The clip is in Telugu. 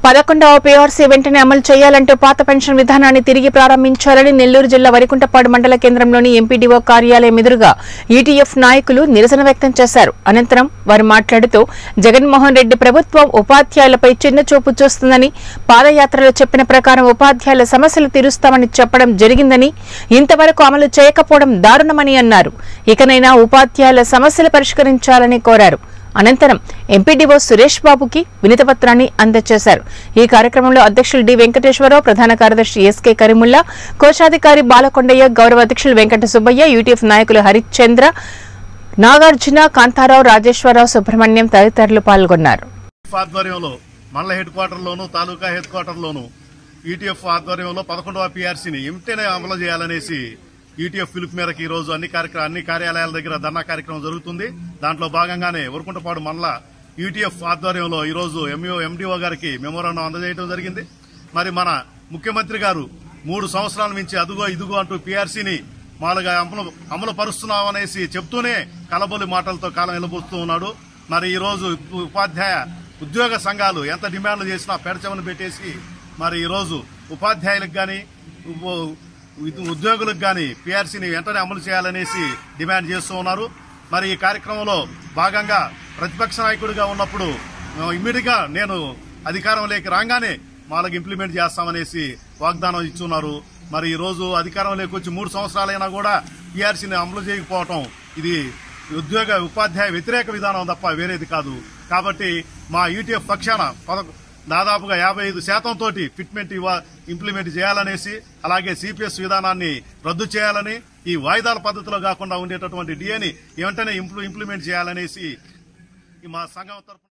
పదకొండవ పీఆర్సీ వెంటనే అమలు చేయాలంటూ పాత పెన్షన్ విధానాన్ని తిరిగి ప్రారంభించాలని నెల్లూరు జిల్లా వరికుంటపాడు మండల కేంద్రంలోని ఎంపీడీఓ కార్యాలయం ఎదురుగా ఈటీఎఫ్ నాయకులు నిరసన వ్యక్తం చేశారు అనంతరం వారు మాట్లాడుతూ జగన్మోహన్ రెడ్డి ప్రభుత్వం ఉపాధ్యాయులపై చిన్న చూపు చూస్తుందని పాదయాత్రలో చెప్పిన ప్రకారం ఉపాధ్యాయుల సమస్యలు తీరుస్తామని చెప్పడం జరిగిందని ఇంతవరకు అమలు చేయకపోవడం దారుణమని అన్నారు ఇకనైనా ఉపాధ్యాయుల సమస్యలు పరిష్కరించాలని కోరారు అనంతరం ఎంపీడీఓ సురేష్ బాబుకి వినతిపత్రాన్ని అందజేశారు ఈ కార్యక్రమంలో అధ్యక్షులు డి వెంకటేశ్వరరావు ప్రధాన కార్యదర్శి ఎస్కే కరీముల్లా కోశాధికారి బాలకొండయ్య గౌరవ అధ్యక్షులు వెంకట సుబ్బయ్య యూటీఎఫ్ నాయకులు హరిశ్చంద్ర నాగార్జున కాంతారావు రాజేశ్వరరావు సుబ్రహ్మణ్యం తదితరులు పాల్గొన్నారు ఈటీఎఫ్ ఆధ్వర్యంలో మండల హెడ్ క్వార్టర్లోను తాలూకా హెడ్ క్వార్టర్లోను ఈటీఎఫ్ ఆధ్వర్యంలో పదకొండవ పీఆర్సీని వెంటనే అమలు చేయాలనేసి ఈటీఎఫ్ పిలుపు మేరకు ఈ రోజు అన్ని కార్యక్రమ అన్ని కార్యాలయాల దగ్గర ధర్నా కార్యక్రమం జరుగుతుంది దాంట్లో భాగంగానే ఉరుకుంటపాడు మండల ఈటీఎఫ్ ఆధ్వర్యంలో ఈ రోజు ఎంఈఓ ఎండిఓ గారికి మెమోరాండం అందజేయడం జరిగింది మరి మన ముఖ్యమంత్రి గారు మూడు సంవత్సరాల నుంచి అదుగో ఇదుగో అంటూ పీఆర్సీని మాలుగా అమలు అమలు పరుస్తున్నామనేసి చెప్తూనే కలబొలి మాటలతో కాలం నిలబోస్తూ ఉన్నాడు మరి ఈ రోజు ఉపాధ్యాయ ఉద్యోగ సంఘాలు ఎంత డిమాండ్లు చేసినా పెడచమని పెట్టేసి మరి ఈ రోజు ఉపాధ్యాయులకు గాని ఉద్యోగులకు గాని పీఆర్సీని వెంటనే అమలు చేయాలనేసి డిమాండ్ చేస్తూ ఉన్నారు మరి ఈ కార్యక్రమంలో భాగంగా ప్రతిపక్ష నాయకుడిగా ఉన్నప్పుడు ఇమ్మీడియట్ గా నేను అధికారంలోకి రాగానే వాళ్ళకి ఇంప్లిమెంట్ చేస్తామనేసి వాగ్దానం ఇచ్చున్నారు మరి ఈ రోజు అధికారంలోకి వచ్చి మూడు సంవత్సరాలైనా కూడా పీఆర్సీని అమలు చేయకపోవటం ఇది ఉద్యోగ ఉపాధ్యాయ వ్యతిరేక విధానం తప్ప వేరేది కాదు కాబట్టి మా యూటీఎఫ్ పక్షాన పద దాదాపుగా యాభై ఐదు శాతం తోటి ఫిట్మెంట్ ఇవ్వ ఇంప్లిమెంట్ చేయాలనేసి అలాగే సిపిఎస్ విధానాన్ని రద్దు చేయాలని ఈ వాయిదాల పద్ధతిలో కాకుండా ఉండేటటువంటి డిఏని వెంటనే ఇంప్లిమెంట్ చేయాలనేసి ఈ మా సంఘం తరఫున